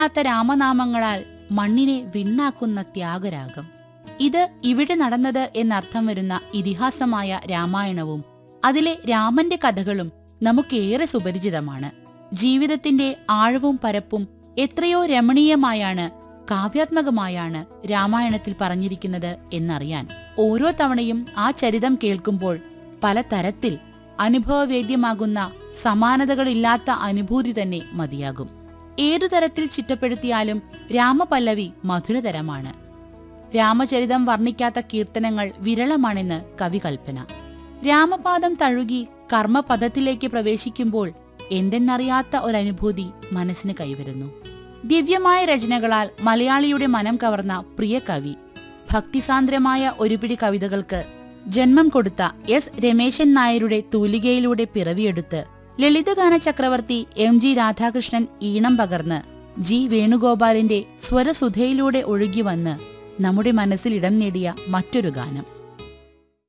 ാത്ത രാമനാമങ്ങളാൽ മണ്ണിനെ വിണ്ണാക്കുന്ന ത്യാഗരാഗം ഇത് ഇവിടെ നടന്നത് എന്നർത്ഥം വരുന്ന ഇതിഹാസമായ രാമായണവും അതിലെ രാമന്റെ കഥകളും നമുക്കേറെ സുപരിചിതമാണ് ജീവിതത്തിന്റെ ആഴവും പരപ്പും എത്രയോ രമണീയമായാണ് കാവ്യാത്മകമായാണ് രാമായണത്തിൽ പറഞ്ഞിരിക്കുന്നത് എന്നറിയാൻ ഓരോ തവണയും ആ ചരിതം കേൾക്കുമ്പോൾ പല തരത്തിൽ അനുഭവവേദ്യമാകുന്ന സമാനതകളില്ലാത്ത അനുഭൂതി തന്നെ മതിയാകും ഏതു തരത്തിൽ ചിട്ടപ്പെടുത്തിയാലും രാമപല്ലവി മധുരതരമാണ് രാമചരിതം വർണ്ണിക്കാത്ത കീർത്തനങ്ങൾ വിരളമാണെന്ന് കവി കൽപ്പന രാമപാദം തഴുകി കർമ്മപദത്തിലേക്ക് പ്രവേശിക്കുമ്പോൾ എന്തെന്നറിയാത്ത ഒരനുഭൂതി മനസ്സിന് കൈവരുന്നു ദിവ്യമായ രചനകളാൽ മലയാളിയുടെ മനം കവർന്ന പ്രിയ കവി ഭക്തിസാന്ദ്രമായ ഒരു പിടി കവിതകൾക്ക് ജന്മം കൊടുത്ത എസ് രമേശൻ നായരുടെ തൂലികയിലൂടെ പിറവിയെടുത്ത് ലളിതഗാന ചക്രവർത്തി എം ജി രാധാകൃഷ്ണൻ ഈണം പകർന്ന് ജി വേണുഗോപാലിന്റെ സ്വരസുധയിലൂടെ ഒഴുകി വന്ന് നമ്മുടെ മനസ്സിൽ ഇടം നേടിയ മറ്റൊരു ഗാനം